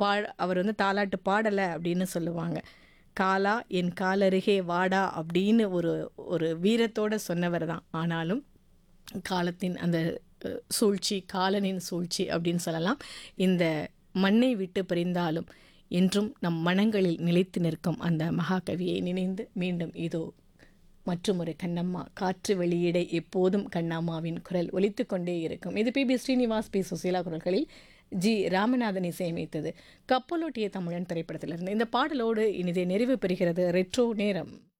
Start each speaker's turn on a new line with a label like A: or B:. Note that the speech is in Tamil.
A: பா அவர் வந்து தாலாட்டு பாடலை அப்படின்னு சொல்லுவாங்க காலா என் காலருகே வாடா அப்படின்னு ஒரு ஒரு வீரத்தோட சொன்னவர் தான் ஆனாலும் காலத்தின் அந்த அஹ், சூழ்ச்சி காலனின் சூழ்ச்சி அப்படின்னு சொல்லலாம் இந்த மண்ணை விட்டு பிரிந்தாலும் என்றும் நம் மனங்களில் நிலைத்து நிற்கும் அந்த மகாகவியை நினைந்து மீண்டும் இதோ மற்றும் ஒரு கண்ணம்மா காற்று வெளியிட எப்போதும் கண்ணம்மாவின் குரல் ஒலித்து கொண்டே இருக்கும் இது P B Srinivas P Susheela குரல்களில் ஜி ராமநாதன் இசையமைத்தது கப்பலோட்டிய தமிழன் திரைப்படத்திலிருந்து இந்த பாடலோடு இனிதே நிறைவு பெறுகிறது ரெட்ரோ நேரம்